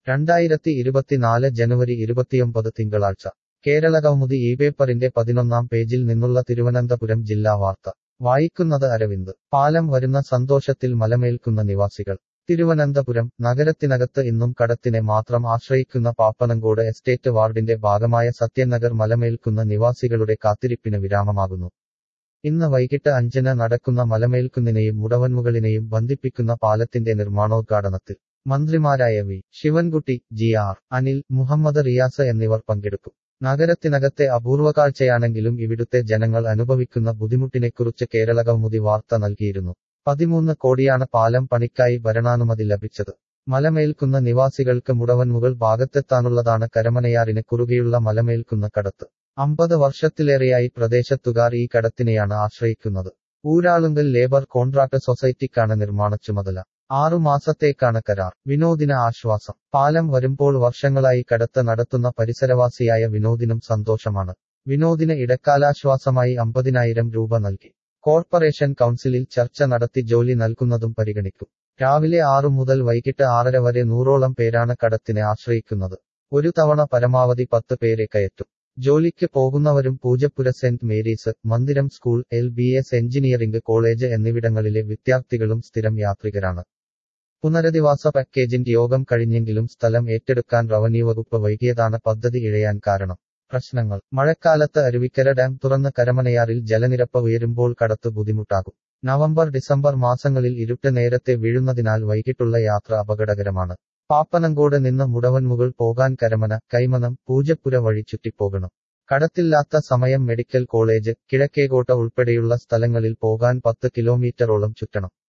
രണ്ടായിരത്തി ഇരുപത്തിനാല് ജനുവരി ഇരുപത്തിയൊമ്പത് തിങ്കളാഴ്ച കേരളകൗമുദി ഈ പേപ്പറിന്റെ പതിനൊന്നാം പേജിൽ നിന്നുള്ള തിരുവനന്തപുരം ജില്ലാ വാർത്ത വായിക്കുന്നത് അരവിന്ദ് പാലം വരുന്ന സന്തോഷത്തിൽ മലമേൽക്കുന്ന നിവാസികൾ തിരുവനന്തപുരം നഗരത്തിനകത്ത് ഇന്നും കടത്തിനെ മാത്രം ആശ്രയിക്കുന്ന പാപ്പനങ്കോട് എസ്റ്റേറ്റ് വാർഡിന്റെ ഭാഗമായ സത്യനഗർ മലമേൽക്കുന്ന നിവാസികളുടെ കാത്തിരിപ്പിന് വിരാമമാകുന്നു ഇന്ന് വൈകിട്ട് അഞ്ചിന് നടക്കുന്ന മലമേൽക്കുന്നിനെയും മുടവൻമുകളിനെയും ബന്ധിപ്പിക്കുന്ന പാലത്തിന്റെ നിർമ്മാണോദ്ഘാടനത്തിൽ മന്ത്രിമാരായ V Sivankutty G R Anil Muhammad Riyas എന്നിവർ പങ്കെടുക്കും നഗരത്തിനകത്തെ അപൂർവ കാഴ്ചയാണെങ്കിലും ഇവിടുത്തെ ജനങ്ങൾ അനുഭവിക്കുന്ന ബുദ്ധിമുട്ടിനെക്കുറിച്ച് കേരളകൗമുദി വാർത്ത നൽകിയിരുന്നു പതിമൂന്ന് കോടിയാണ് പാലം പണിക്കായി ഭരണാനുമതി ലഭിച്ചത് മലമേൽക്കുന്ന നിവാസികൾക്ക് മുടവൻമുകൾ ഭാഗത്തെത്താനുള്ളതാണ് കരമനയാറിന് കുറുകെയുള്ള മലമേൽക്കുന്ന കടത്ത് അമ്പത് വർഷത്തിലേറെയായി പ്രദേശത്തുകാർ ഈ കടത്തിനെയാണ് ആശ്രയിക്കുന്നത് ഊരാളുങ്കൽ ലേബർ കോൺട്രാക്ട് സൊസൈറ്റിക്കാണ് നിർമ്മാണ ചുമതല ആറു മാസത്തേക്കാണ് കരാർ വിനോദിന് ആശ്വാസം പാലം വരുമ്പോൾ വർഷങ്ങളായി കടത്ത് നടത്തുന്ന പരിസരവാസിയായ വിനോദിനും സന്തോഷമാണ് വിനോദിന് ഇടക്കാലാശ്വാസമായി അമ്പതിനായിരം രൂപ നൽകി കോർപ്പറേഷൻ കൗൺസിലിൽ ചർച്ച നടത്തി ജോലി നൽകുന്നതും പരിഗണിക്കും രാവിലെ ആറു മുതൽ വൈകിട്ട് ആറര വരെ നൂറോളം പേരാണ് കടത്തിനെ ആശ്രയിക്കുന്നത് ഒരു തവണ പരമാവധി പത്ത് പേരെ കയറ്റും ജോലിക്ക് പോകുന്നവരും Poojappura saint Mary's Mandiram school L B S engineering college എന്നിവിടങ്ങളിലെ വിദ്യാർത്ഥികളും സ്ഥിരം യാത്രികരാണ് പുനരധിവാസ പാക്കേജിന്റെ യോഗം കഴിഞ്ഞെങ്കിലും സ്ഥലം ഏറ്റെടുക്കാൻ റവന്യൂ വകുപ്പ് വൈകിയതാണ് പദ്ധതി ഇഴയാൻ കാരണം പ്രശ്നങ്ങൾ മഴക്കാലത്ത് അരുവിക്കര ഡാം തുറന്ന് കരമനയാറിൽ ജലനിരപ്പ് ഉയരുമ്പോൾ കടത്ത് ബുദ്ധിമുട്ടാകും നവംബർ ഡിസംബർ മാസങ്ങളിൽ ഇരുട്ട് നേരത്തെ വീഴുന്നതിനാൽ വൈകിട്ടുള്ള യാത്ര അപകടകരമാണ് പാപ്പനങ്കോട് നിന്ന് മുടവൻമുകൾ പോകാൻ കരമന കൈമനം പൂജപ്പുര വഴി ചുറ്റിപ്പോകണം കടത്തില്ലാത്ത സമയം മെഡിക്കൽ കോളേജ് കിഴക്കേകോട്ട ഉൾപ്പെടെയുള്ള സ്ഥലങ്ങളിൽ പോകാൻ പത്ത് കിലോമീറ്ററോളം ചുറ്റണം